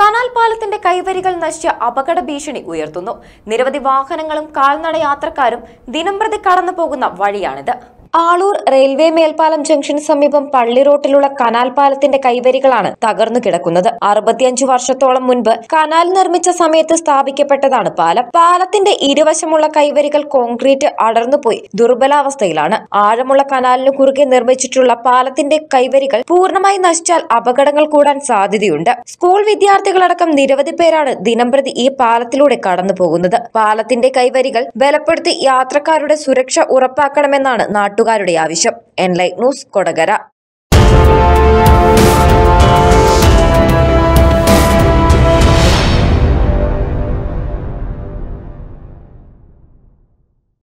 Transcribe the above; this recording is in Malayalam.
കനാൽ പാലത്തിന്റെ കൈവരികൾ നശിച്ച് അപകട ഭീഷണി ഉയർത്തുന്നു നിരവധി വാഹനങ്ങളും കാൽനട യാത്രക്കാരും ദിനംപ്രതി കടന്നു പോകുന്ന വഴിയാണിത് ആളൂർ റെയിൽവേ മേൽപ്പാലം ജംഗ്ഷന് സമീപം പള്ളി റോട്ടിലുള്ള കനാൽ പാലത്തിന്റെ കൈവരികളാണ് തകർന്നു കിടക്കുന്നത് അറുപത്തിയഞ്ചു വർഷത്തോളം മുൻപ് കനാൽ നിർമ്മിച്ച സമയത്ത് സ്ഥാപിക്കപ്പെട്ടതാണ് പാലം പാലത്തിന്റെ ഇരുവശമുള്ള കൈവരികൾ കോൺക്രീറ്റ് അടർന്നുപോയി ദുർബലാവസ്ഥയിലാണ് ആഴമുള്ള കനാലിന് കുറുകെ നിർമ്മിച്ചിട്ടുള്ള പാലത്തിന്റെ കൈവരികൾ പൂർണ്ണമായി നശിച്ചാൽ അപകടങ്ങൾ കൂടാൻ സാധ്യതയുണ്ട് സ്കൂൾ വിദ്യാർത്ഥികളടക്കം നിരവധി പേരാണ് ദിനംപ്രതി ഈ പാലത്തിലൂടെ കടന്നു പോകുന്നത് പാലത്തിന്റെ കൈവരികൾ ബലപ്പെടുത്തി യാത്രക്കാരുടെ സുരക്ഷ ഉറപ്പാക്കണമെന്നാണ് നാട്ടുകാരുടെ ആവശ്യം എൻലൈറ്റ് ന്യൂസ് കൊടകര